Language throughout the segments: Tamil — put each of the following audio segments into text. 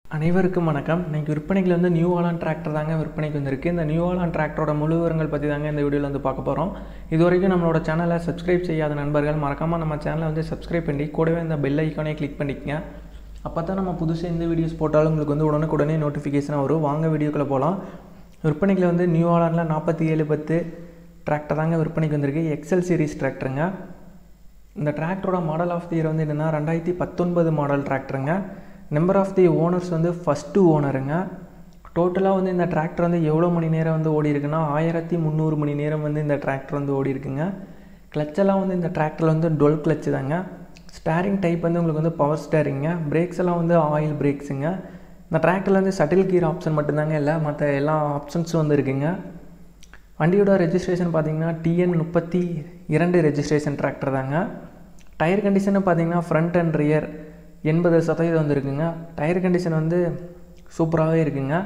அனைவருக்கும் வணக்கம் இன்றைக்கி விற்பனைக்கு வந்து நியூ ஆலான் டிராக்டர் தாங்க விற்பனைக்கு வந்திருக்கு இந்த நியூ ஆலான் டிராக்டரோட முழு விவரங்கள் பற்றி தாங்க இந்த வீடியோவில் வந்து பார்க்க போகிறோம் இது வரைக்கும் நம்மளோட சேனலை சப்ஸ்கிரைப் செய்யாத நண்பர்கள் மறக்காமல் நம்ம சேனலை வந்து சப்ஸ்கிரைப் பண்ணி கூடவே இந்த பெல் ஐக்கானே கிளிக் பண்ணிக்கங்க அப்போ தான் நம்ம புதுசாக எந்த வீடியோஸ் போட்டாலும் உங்களுக்கு வந்து உடனுக்குடனே நோட்டிஃபிகேஷன் வரும் வாங்க வீடியோக்குள்ளே போகலாம் விற்பனைக்கு வந்து நியூ ஆலானில் நாற்பத்தி ஏழு பத்து டிராக்டர் தாங்க விற்பனைக்கு வந்திருக்கு எக்ஸல் சீரிஸ் டிராக்டருங்க இந்த டிராக்டரோட மாடல் ஆஃப் தி இயர் வந்து என்னென்னா ரெண்டாயிரத்தி பத்தொன்பது மாடல் டிராக்டருங்க நம்பர் ஆஃப் தி ஓனர்ஸ் வந்து ஃபஸ்ட்டு ஓனருங்க டோட்டலாக வந்து இந்த டிராக்டர் வந்து எவ்வளோ மணி நேரம் வந்து ஓடி இருக்குன்னா ஆயிரத்தி முந்நூறு மணி நேரம் வந்து இந்த டிராக்டர் வந்து ஓடி இருக்குங்க கிளச்செல்லாம் வந்து இந்த டிராக்டரில் வந்து டொல் கிளச்சு தாங்க ஸ்டேரிங் டைப் வந்து உங்களுக்கு வந்து பவர் ஸ்டேரிங்க பிரேக்ஸ் எல்லாம் வந்து ஆயில் பிரேக்ஸுங்க இந்த டிராக்டரில் வந்து சட்டில் கீர் ஆப்ஷன் மட்டும்தாங்க இல்லை மற்ற எல்லா ஆப்ஷன்ஸும் வந்து இருக்குங்க வண்டியோட ரெஜிஸ்ட்ரேஷன் பார்த்தீங்கன்னா டிஎன் முப்பத்தி இரண்டு ரெஜிஸ்ட்ரேஷன் டிராக்டர் தாங்க டயர் கண்டிஷனை பார்த்தீங்கன்னா ஃப்ரண்ட் அண்ட் ரியர் எண்பது சதவீதம் வந்து இருக்குங்க டயர் கண்டிஷன் வந்து சூப்பராகவே இருக்குங்க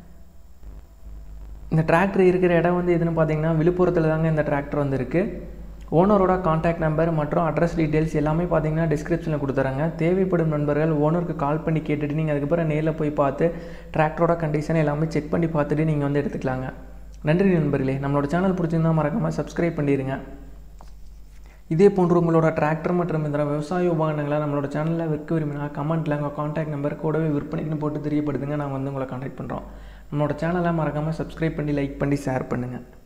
இந்த டிராக்டர் இருக்கிற இடம் வந்து எதுன்னு பார்த்தீங்கன்னா விழுப்புரத்தில் தாங்க இந்த டிராக்டர் வந்து இருக்குது ஓனரோட காண்டாக்ட் நம்பர் மற்றும் அட்ரஸ் டீட்டெயில்ஸ் எல்லாமே பார்த்தீங்கன்னா டிஸ்கிரிப்ஷனில் கொடுத்துறாங்க தேவைப்படும் நண்பர்கள் ஓனருக்கு கால் பண்ணி கேட்டுட்டு நீங்கள் அதுக்கப்புறம் நேரில் போய் பார்த்து டிராக்டரோட கண்டிஷன் எல்லாமே செக் பண்ணி பார்த்துட்டு நீங்கள் வந்து எடுத்துக்கலாங்க நன்றி நண்பர்களே நம்மளோட சேனல் பிடிச்சிருந்தா மறக்காமல் சப்ஸ்கிரைப் பண்ணிடுங்க இதே போன்று உங்களோட டிராக்டர் மற்றும் இதர விவசாய உபகரணங்களை நம்மளோட சேனலில் விற்க விரும்பினா கமெண்ட்டில் உங்கள் காண்டாக்ட் நம்பர் கூடவே விற்பனைக்குன்னு போட்டு தெரியப்படுத்துங்க நாங்கள் வந்து உங்களை காண்டாக்ட் பண்ணுறோம் நம்மளோட சேனலை மறக்காமல் சப்ஸ்கிரைப் பண்ணி லைக் பண்ணி ஷேர் பண்ணுங்கள்